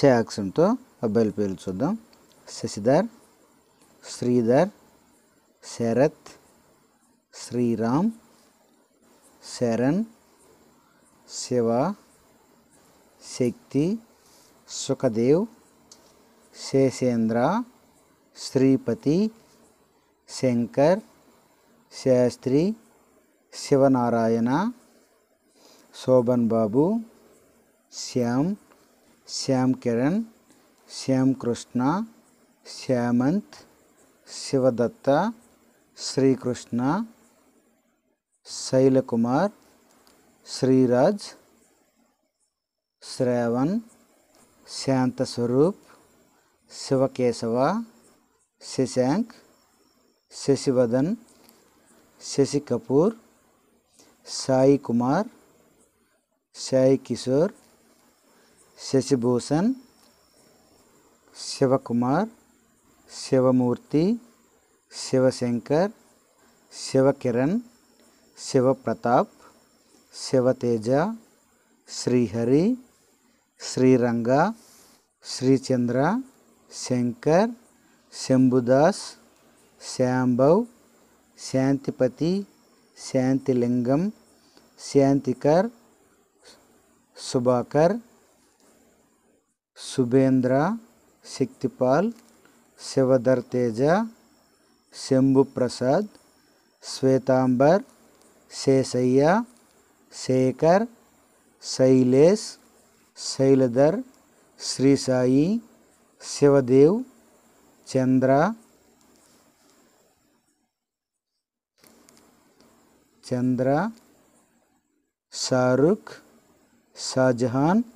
సే అక్షరంతో అబ్బాయిల పేర్లు చూద్దాం శశిధర్ శ్రీధర్ శరత్ శ్రీరామ్ శరణ్ శివ శక్తి సుఖదేవ్ శేషేంద్ర శ్రీపతి శంకర్ శాస్త్రి శివనారాయణ శోభన్ బాబు శ్యామ్ శ్యామ్ కిరణ్ శ్యామ్ కృష్ణ శ్యామంత్ శివదత్త శ్రీకృష్ణ శైలకుమార్ శ్రీరాజ్ శ్రావణ్ శాంతస్వరూప్ శివకేశవ శశాంక్ శశివదన్ శశి కపూర్ సాయి కుమార్ సాయి కిషోర్ శశిభూషణ్ శివకుమార్ శివమూర్తి శివశంకర్ శివకిరణ్ శివప్రతాప్ శివతేజ శ్రీహరి శ్రీరంగ శ్రీచంద్ర శంకర్ శంభుదాస్ శాంభవ్ శాంతిపతి శాంతిలింగం శాంతికర్ సుభాకర్ శుభేంద్ర శక్తిపాల్ శివధర్ తేజ శంభు ప్రసాద్ శ్వేతాంబర్ శేషయ్య శేఖర్ శైలేష్ శైలధర్ శ్రీ సాయి శివదేవ్ చంద్ర చంద్ర షారుఖ్ షాజహాన్